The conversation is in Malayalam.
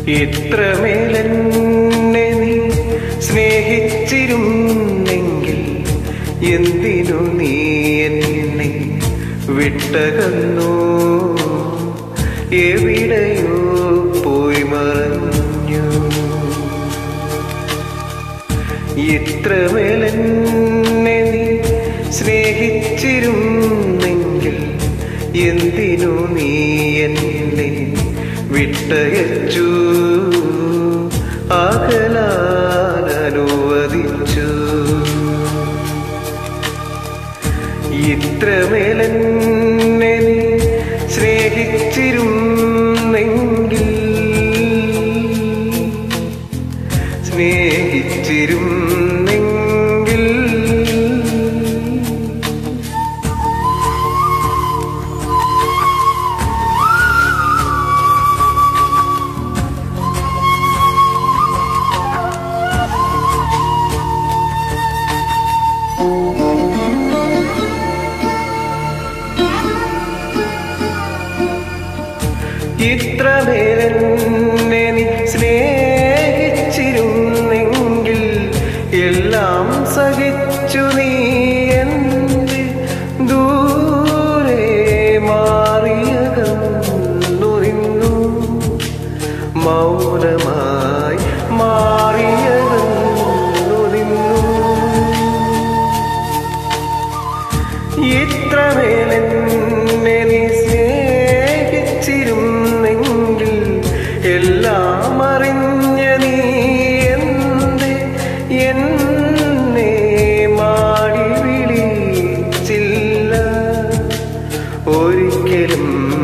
ഇത്രമേലെന്നെ നീ സ്നേഹിച്ചിരുന്നെങ്കിൽ എന്തിനു നീ എന്നെ വിട്ടകന്നു എവിടെയോ പോയി മറഞ്ഞു ഇത്രമേലെന്നെ നീ സ്നേഹിച്ചിരുന്നെങ്കിൽ എന്തിനു നീ എന്നെ വിട്ടയച്ചു അകലാൻ അനുവദിച്ചു ഇത്രമേലെന്നെ നീ സ്നേഹിച്ചിരുന്നെങ്കിൽ സ്നേഹിച്ചിരുന്നെങ്കിൽ ഇത്രമേലെന്നെ നീ സ്നേഹിച്ചിരുന്നെങ്കിൽ എല്ലാം സഹിച്ചു നീ എൻ്റെ ദൂരെ മാറിയകന്നു നിന്നു മൗനമായി മാറിയകന്നു നിന്നു ഇത്രമേലെന്നെ നീ സ്നേഹിച്ചിരുന്നെങ്കിൽ എല്ലാം അറിഞ്ഞ നീ എന്ത് എന്നെ മാടി വിളിച്ചില്ല ഒരിക്കലും